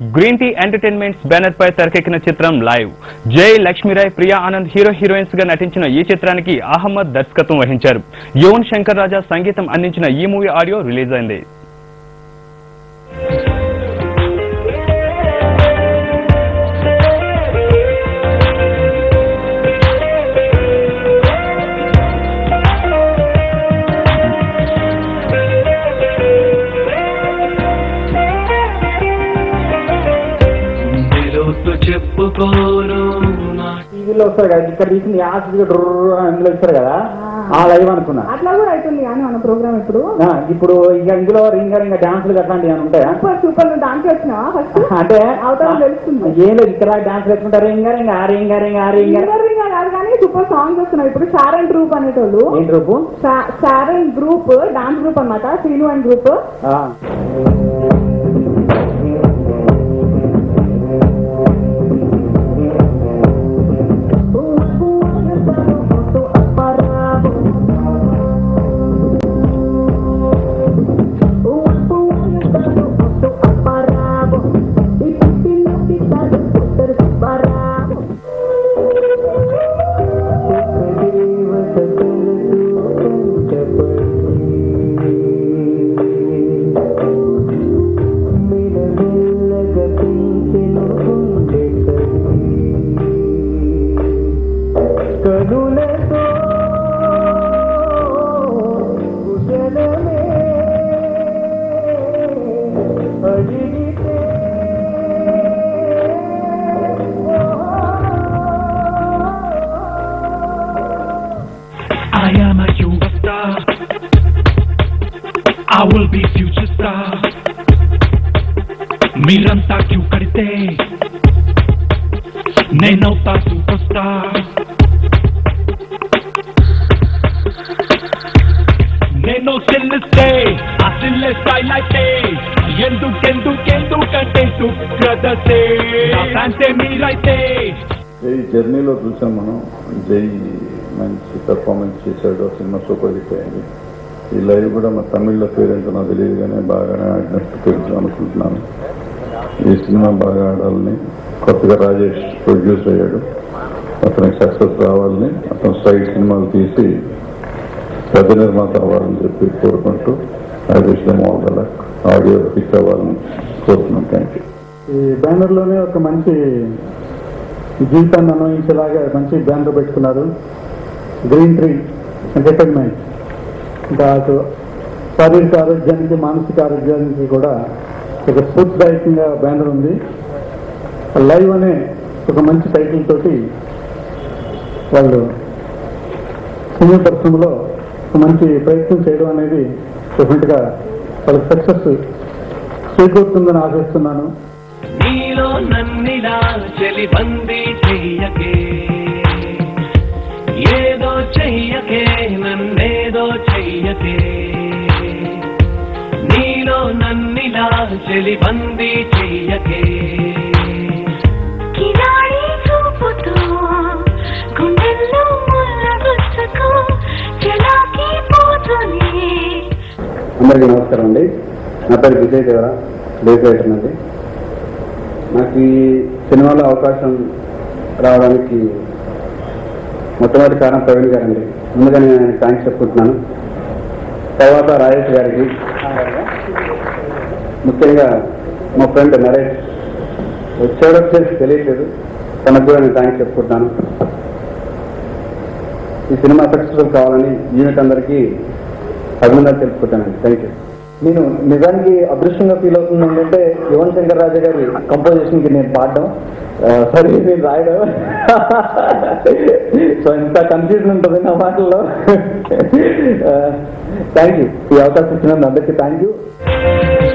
Green tea entertainments banner పై తెరకెక్కిన చిత్రం live Jai Lakshmirai Priya Anand hero heroines గా నటించిన ఈ చిత్రానికి అహ్మద్ దర్శకత్వం వహించారు యువన్ శంకర్ రాజా సంగీతం అందించిన ఈ మూవీ ఆడియో రిలీజ్ అయింది తెలుసు చెప్పుకోను నా టీవీలో వస్తారు కదా ఇక్కడ తీసింది యాసిడ్ అందులో ఇస్తారు కదా ఆ లైవ్ అనుకున్నా అట్లా కూడా అవుతుంది కానీ మన ప్రోగ్రామ్ ఇప్పుడు ఆ, ఇప్పుడు ఇక ఇందులో రింగ రింగ డాన్సులు అట్లాంటివి ఏమైనా ఉంటాయా సూపర్ సూపర్ నువ్వు దాంట్లో వచ్చినావా ఫస్ట్ అంటే అవతారం తెలుస్తుంది ఏం లేదు ఇక్కడ డాన్స్ వేసుకుంటారు రింగ రింగ ఆ రింగ రింగ ఆ రింగ సింగర్ రింగ్ కాదు కానీ సూపర్ సాంగ్స్ వస్తున్నాయి ఇప్పుడు శారన్ గ్రూప్ అనేటోళ్ళు ఏంటి రూపు శారన్ గ్రూప్ డాన్స్ గ్రూప్ అన్నమాట శ్రీను అండ్ గ్రూప్ ఆ. కనులతో ఉదరమే అడిగితే I am a superstar. I will be future star. మీరంతా క్యూ కడితే నేనవుతా సూపర్ స్టార్ నేను చెల్లిస్తే ఆ చెల్లె స్టైల్ అయితే ఎందుకెందుకెందుకంటే సుప్రదతే నా ఫ్యాన్సే మీరైతే ఈ జర్నీలో చూసాం మనం జై మంచి పెర్ఫార్మెన్స్ చేశాడు సినిమా సూపర్ హిట్ అయింది ఈ లైవ్ కూడా మా తమిళ్లో పేరెంట్ నాకు తెలియదు కానీ బాగానే ఆడినట్టు తెలుసు అనుకుంటున్నాను ఈ సినిమా బాగా ఆడాలని కొత్తగా రాజేష్ ప్రొడ్యూస్ అయ్యాడు అతనికి సక్సెస్ రావాలని అతను సైడ్ సినిమాలు తీసి పెద్ద నిర్మాత అవ్వాలని చెప్పి కోరుకుంటూ రాజేష్ ఆల్ ఆడియో హిట్ అవ్వాలని కోరుతున్నాను థ్యాంక్ యూ ఈ బ్యానర్ లోనే ఒక మంచి జీవితాన్ని అనుభవించేలాగా మంచి బ్యానర్ పెట్టుకున్నారు గ్రీన్ ట్రీ ఎంటర్టైన్మెంట్ ఇంకా అటు శారీరక ఆరోగ్యానికి మానసిక ఆరోగ్యానికి కూడా ఒక స్ఫూర్తిదాయకంగా బ్యానర్ ఉంది లైవ్ అనే ఒక మంచి టైటిల్ తోటి వాళ్ళు సినిమా పరిశ్రమలో ఒక మంచి ప్రయత్నం చేయడం అనేది డెఫినెట్గా వాళ్ళకి సక్సెస్ చేకూరుతుందని ఆశిస్తున్నాను నీలో నన్నిలా చెలి బందీ చెయ్యకే ఏదో చెయ్యకే నన్నేదో చెయ్యకే నీలో నన్నిలా చెలి బందీ చెయ్యకే కిరాడి చూపుతూ గుండెల్లో ముళ్ళగుచ్చుకు చలాకీ పోతూనే అందరికీ నమస్కారం అండి నా పేరు విజయ్ దేవర లేఖరేటర్ అండి నాకు ఈ సినిమాలో అవకాశం రావడానికి మొట్టమొదటి కారణం ప్రవీణ్ గారండి ముందుగా నేను ఆయనకి థ్యాంక్స్ చెప్పుకుంటున్నాను తర్వాత రాజేష్ గారికి ముఖ్యంగా మా ఫ్రెండ్ నరేష్ వచ్చాడో వచ్చేసి తెలియట్లేదు తనకు కూడా నేను థ్యాంక్స్ చెప్పుకుంటున్నాను ఈ సినిమా సక్సెస్ఫుల్ కావాలని యూనిట్ అందరికీ అభినందనలు తెలుపుకుంటానండి థ్యాంక్ యూ నేను నిజానికి అదృష్టంగా ఫీల్ అవుతుంది ఏంటంటే యువన్ శంకర్ రాజా గారి కంపోజిషన్ కి నేను పాడడం సరే నేను రాయడం సో ఇంత కన్ఫ్యూజన్ ఉంటుంది నా మాటల్లో థ్యాంక్ యూ ఈ అవకాశం ఇచ్చినందుకు అందరికీ థ్యాంక్ యూ